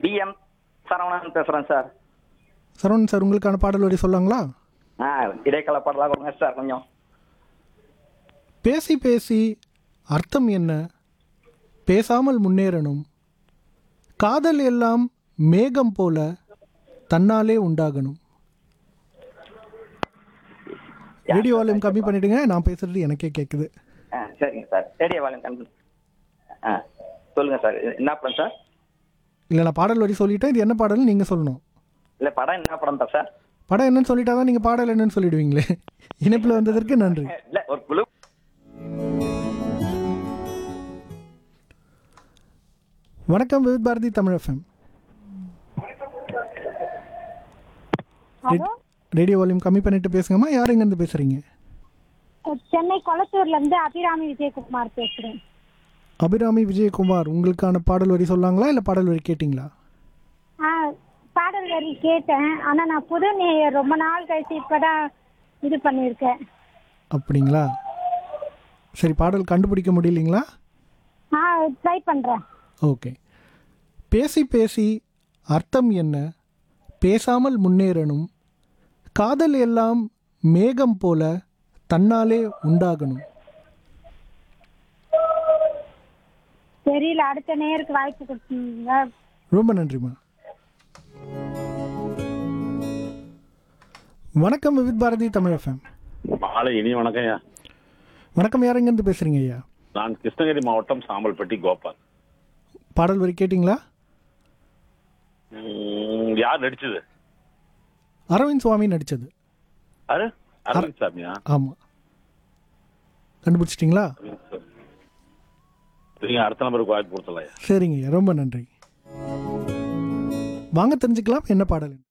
DM Saravanan பேசுறேன் sir Saravanan sir உங்களுக்கான பாடல் வரி சொல்லாங்களா ஆ இடைக்கால பாடலாக கொடுங்க சார் கொஞ்சம் பேசி பேசி அர்த்தம் என்ன பேசாமல் முன்னேறணும் காதல் எல்லாம் மேகம் போல தன்னாலே உண்டாகணும் ரேடியோ வால்யூம் கம்மி பண்ணிடுங்க நான் பேசுறது எனக்கே கேட்குது ஆ சரிங்க சார் ரேடியோ வால்யூம் கம்மி ஆ சொல்லுங்க சார் இது என்ன படம் சார் இல்லை நான் பாடல் வரி சொல்லிட்டேன் இது என்ன பாடல்னு நீங்கள் சொல்லணும் இல்லை படம் என்ன படம் தான் சார் படம் என்னன்னு சொல்லிட்டா தான் நீங்கள் பாடல் என்னன்னு சொல்லிடுவீங்களே இணைப்பில் வந்ததற்கு நன்றி இல்லை ஒரு குழு வணக்கம் Vividh Bharati Tamil FM hello radio volume கம்மி பண்ணிட்டு பேசுங்கம்மா யார் எங்கேருந்து பேசுகிறீங்க சென்னை கொளத்தூர்ல இருந்து அபிராமி விஜயகுமார் பேசுறேன் அபிராமி விஜயகுமார் உங்களுக்கான பாடல் வரி சொல்லாங்களா இல்லை பாடல் வரி கேட்டிங்களா ஆ பாடல் வரி கேட்டேன் ஆனா நான் புது நேயர் ரொம்ப நாள் கழிச்சு இப்பதான் இது பண்ணியிருக்கேன் அப்படிங்களா சரி பாடல் கண்டுபிடிக்க முடியலைங்களா ஆ ட்ரை பண்றேன் ஓகே பேசி பேசி அர்த்தம் என்ன பேசாமல் முன்னேறணும் காதல் எல்லாம் மேகம் போல தன்னாலே உண்டாகணும் தெரியல அடுத்த நேயருக்கு வாய்ப்பு கொடுத்தீங்க ரொம்ப நன்றிம்மா வணக்கம் விவித் பாரதி தமிழ் எஃப்எம் மாலை இனி வணக்கம் ஐயா வணக்கம் யார் எங்கேருந்து பேசுகிறீங்க ஐயா நான் கிருஷ்ணகிரி மாவட்டம் சாம்பல்பட்டி கோபால் பாடல் வரி கேட்டிங்களா உம், யார் நடிச்சது அரவிந்த் சுவாமி நடித்தது அரு அரவிந்த் சாமியா ஆமாம் கண்டுபிடிச்சிட்டிங்களா அரவிந்த் சாமி. சரிங்க அடுத்த நம்பருக்கு வாய்ப்பு கொடுத்தலாம் ஐயா சரிங்க ஐயா ரொம்ப நன்றி வாங்க தெரிஞ்சுக்கலாம் என்ன பாடல்